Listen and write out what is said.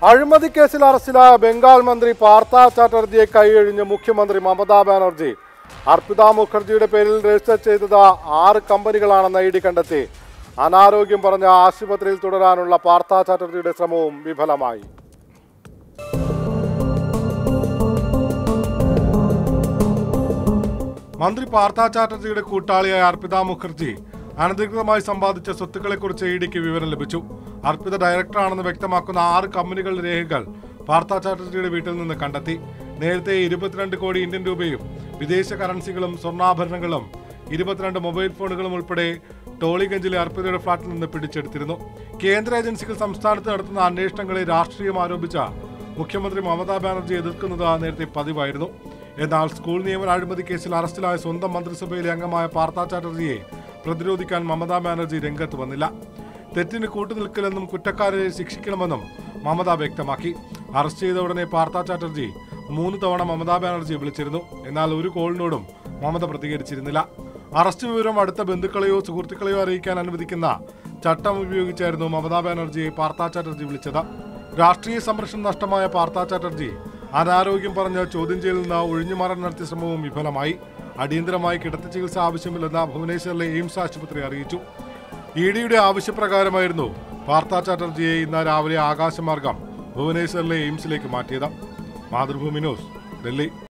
അഴിമതി കേസിൽ അറസ്റ്റിലായ ബംഗാൾ മന്ത്രി പാർത്ഥ ചാറ്റർജിയെ കൈയൊഴിഞ്ഞ് മുഖ്യമന്ത്രി മമതാ ബാനർജി അർപ്പിത മുഖർജിയുടെ പേരിൽ രജിസ്റ്റർ ചെയ്തത് ആറ് കമ്പനികളാണെന്ന് ഇ ഡി കണ്ടെത്തി അനാരോഗ്യം പറഞ്ഞ ആശുപത്രിയിൽ തുടരാനുള്ള പാർത്ഥ ചാറ്റർജിയുടെ ശ്രമവും വിഫലമായി മന്ത്രി പാർത്ഥ ചാറ്റർജിയുടെ കൂട്ടാളിയായ അർപ്പിത മുഖർജി അനധികൃതമായി സമ്പാദിച്ച സ്വത്തുക്കളെക്കുറിച്ച് ഇ ഡിക്ക് വിവരം ലഭിച്ചു അർപ്പിത ഡയറക്ടറാണെന്ന് വ്യക്തമാക്കുന്ന ആറ് കമ്പനികളുടെ രേഖകൾ പാർത്ഥ ചാറ്റർജിയുടെ വീട്ടിൽ നിന്ന് കണ്ടെത്തി നേരത്തെ ഇരുപത്തിരണ്ട് കോടി ഇന്ത്യൻ രൂപയും വിദേശ കറൻസികളും സ്വർണ്ണാഭരണങ്ങളും ഇരുപത്തിരണ്ട് മൊബൈൽ ഫോണുകളും ഉൾപ്പെടെ ടോളിഗഞ്ചിലെ അർപ്പിതയുടെ ഫ്ളാറ്റിൽ നിന്ന് പിടിച്ചെടുത്തിരുന്നു കേന്ദ്ര ഏജൻസികൾ സംസ്ഥാനത്ത് നടത്തുന്ന അന്വേഷണങ്ങളെ രാഷ്ട്രീയം ആരോപിച്ച മുഖ്യമന്ത്രി മമതാ ബാനർജി എതിർക്കുന്നത് നേരത്തെ പതിവായിരുന്നു എന്നാൽ സ്കൂൾ നിയമന അഴിമതി കേസിൽ അറസ്റ്റിലായ സ്വന്തം മന്ത്രിസഭയിലെ അംഗമായ പാർത്ഥ ചാറ്റർജിയെ പ്രതിരോധിക്കാൻ മമതാ ബാനർജി രംഗത്ത് വന്നില്ല തെറ്റിന് കൂട്ടുനിൽക്കില്ലെന്നും കുറ്റക്കാരെ ശിക്ഷിക്കണമെന്നും മമത വ്യക്തമാക്കി അറസ്റ്റ് ചെയ്ത ഉടനെ പാർത്ഥ ചാറ്റർജി മൂന്ന് തവണ മമതാ ബാനർജി വിളിച്ചിരുന്നു എന്നാൽ ഒരു കോളിനോടും മമത പ്രതികരിച്ചിരുന്നില്ല അറസ്റ്റ് വിവരം അടുത്ത ബന്ധുക്കളെയോ സുഹൃത്തുക്കളെയോ അറിയിക്കാൻ അനുവദിക്കുന്ന ചട്ടം ഉപയോഗിച്ചായിരുന്നു മമതാ ബാനർജിയെ പാർത്ഥ ചാറ്റർജി വിളിച്ചത് രാഷ്ട്രീയ സംരക്ഷണം നഷ്ടമായ പാർത്ഥ ചാറ്റർജി അനാരോഗ്യം പറഞ്ഞ് ചോദ്യം ചെയ്യലിൽ നിന്ന് ഒഴിഞ്ഞുമാറാൻ നടത്തിയ ശ്രമവും വിഫലമായി അടിയന്തരമായി കിടത്തി ചികിത്സ ആവശ്യമില്ലെന്ന് ഭുവനേശ്വറിലെ എയിംസ് ആശുപത്രി അറിയിച്ചു ഇ ഡിയുടെ ആവശ്യപ്രകാരമായിരുന്നു പാർത്ഥ ചാറ്റർജിയെ ഇന്ന് രാവിലെ ആകാശമാർഗം ഭുവനേശ്വറിലെ എയിംസിലേക്ക് മാറ്റിയത് മാതൃഭൂമി ന്യൂസ് ഡൽഹി